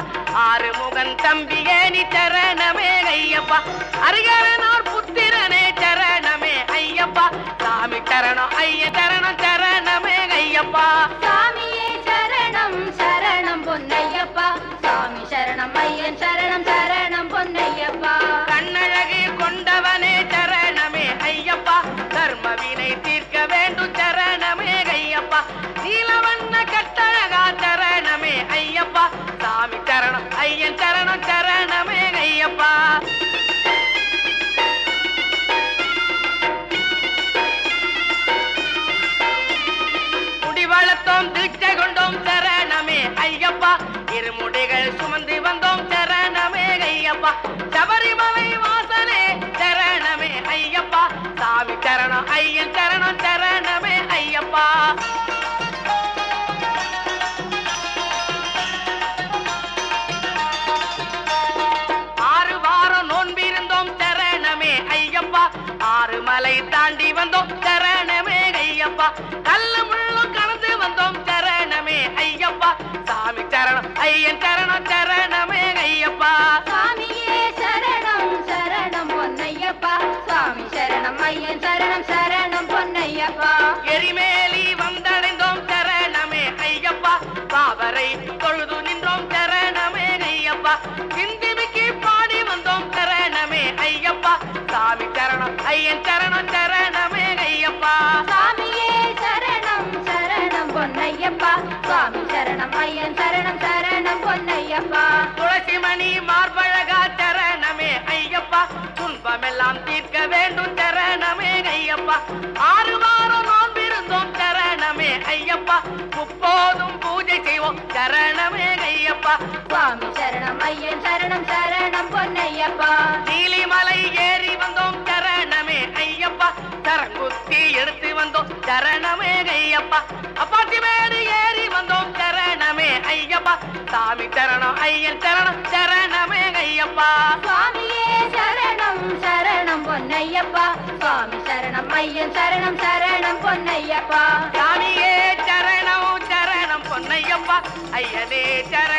ஆறுமுகன் தம்பியே நீ சரணமே ஐயப்பா அருகரனோர் புத்திரனே சரணமே ஐயப்பா சாமி சரணம் ஐய சரணம் சரணமே ஐயப்பா சாமியே சரணம் சரணம் பொன்னையப்பா சாமி சரணம் ஐயன் சரணம் சரணம் பொன்னையப்பா கண்ணழகி கொண்டவனே சரணமே ஐயப்பா தர்மவினை தீர்க்க வேண்டும் சரணமே ஐயப்பா நீலவண்ண கட்டழகா சரணமே ஐயப்பா சாமி சரணம் ஐயன் சரணம் சரணமே ஐயப்பா முடி வளர்த்தோம் தீட்சை கொண்டோம் சரணமே ஐயப்பா இருமுடிகள் சுமந்து வந்தோம் சரணமே ஐயப்பா சபரிமலை வாசனே சரணமே ஐயப்பா சாமி சரணம் ஐயன் சரணம் சரணமே ஐயப்பா ஆறு வாரம் நோன்பிருந்தோம் சரணமே ஐயப்பா ஆறு மலை தாண்டி வந்தோம் சரணமே ஐயப்பா கல்ல முள்ளும் கடந்து வந்தோம் சரணமே ஐயப்பா சாமி சரணம் ஐயன் சரணம் சரணமே ஐயப்பா சாமியே சரணம் சரணம் பொன்னையப்பா சாமி சரணம் ஐயன் சரணம் சரணம் பொன்னையப்பா எரிமேலி வந்தடைந்தோம் சரணமே ஐயப்பா பாவரை தொழுது நின்றோம் சரணமே ஐயப்பா சிந்திமிக்கு பாடி வந்தோம் சரணமே ஐயப்பா சாமி சரணம் ஐயன் சரணம் சரணமே ஐயப்பா சாமியே சரணம் சரணம் பொன்னையப்பா சாமி சரணம் ஐயன் சரணம் சரணம் பொன்னையப்பா துளசிமணி மார்பழகா சரணமே ஐயப்பா துன்பமெல்லாம் தீர்க்க வேண்டும் சரணமே ஐயப்பா ஆறு வாரம் நோன்பிருந்தோம் சரணமே ஐயப்பா முப்போதும் பூஜை செய்வோம் சரணமே ஐயப்பா சுவாமி சரணம் ஐயன் சரணம் சரணம் பொன்னையப்பா நீலிமலை ஏறி வந்தோம் சரணமே ஐயப்பா சரங்குத்தி எடுத்து வந்தோம் சரணமே ஐயப்பா அப்பாத்தி மேடு ஏறி வந்தோம் சரணமே ஐயப்பா சாமி சரணம் ஐயன் சரணம் சரணமே ஐயப்பா சுவாமியே சரணம் சரணம் பொன்னையப்பா சுவாமி சரணம் ஐயன் சரணம் சரணம் பொன்னையப்பா சாமியே சரணம் சரணம் பொன்னையப்பா ஐயனே சரணம்